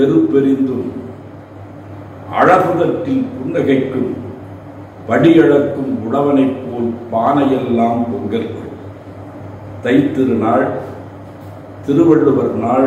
வெறுப்பெறிந்தும் அழகுதட்டில் புன்னகைக்கும் படியழக்கும் உழவனைப் போல் பானையெல்லாம் பொங்கல் தைத்திருநாள் திருவள்ளுவர் நாள்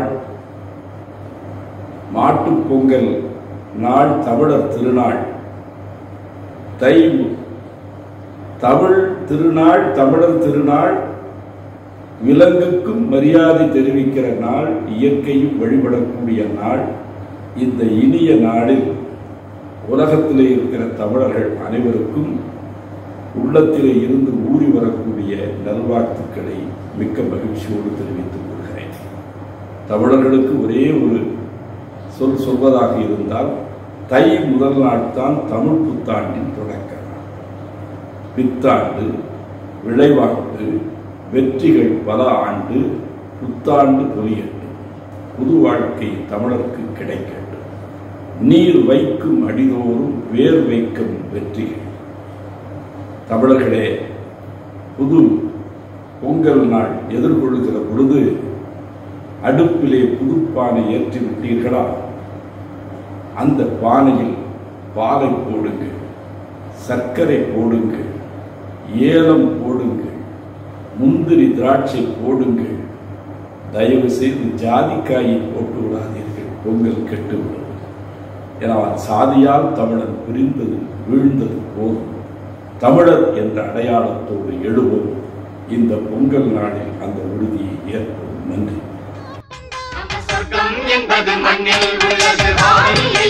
மாட்டுப் பொங்கல் நாள் தமிழர் திருநாள் தை தமிழ் திருநாள் தமிழர் திருநாள் விலங்குக்கும் மரியாதை தெரிவிக்கிற நாள் இயற்கையும் வழிபடக்கூடிய நாள் இந்த இனிய நாளில் உலகத்திலே இருக்கிற தமிழர்கள் அனைவருக்கும் உள்ளத்திலே இருந்து ஊறி வரக்கூடிய நல்வாழ்த்துக்களை மிக்க மகிழ்ச்சியோடு தெரிவித்துக் கொள்கிறேன் தமிழர்களுக்கு ஒரே ஒரு சொல் சொல்வதாக இருந்தால் தை முதல் நாள் தான் தமிழ் புத்தாண்டின் தொடக்க நாள் பித்தாண்டு விளைவாண்டு வெற்றிகள் பல ஆண்டு புத்தாண்டு பொலியட்டும் புது வாழ்க்கை தமிழருக்கு கிடைக்கட்டும் நீர் வைக்கும் அடிதோறும் வேர் வைக்கும் வெற்றிகள் தமிழர்களே புது பொங்கல் நாள் எதிர்கொள்கிற பொழுது அடுப்பிலே புதுப்பானை ஏற்றி விட்டீர்களா அந்த பானையில் பாலை போடுங்கள் சர்க்கரை போடுங்கள் ஏலம் போடுங்கள் முந்திரி திராட்சை போடுங்கள் தயவு செய்து ஜாதிக்காயை போட்டு விடாதீர்கள் பொங்கல் கெட்டுவிடும் ஏன்னா சாதியால் தமிழன் பிரிந்தது வீழ்ந்தது போதும் தமிழர் என்ற அடையாளத்தோடு எழுவோம் இந்த பொங்கல் நாளில் அந்த உறுதியை ஏற்போம் நன்றி சொர்க்கம் என்பது மண்ணில் உள்ளது வானிலே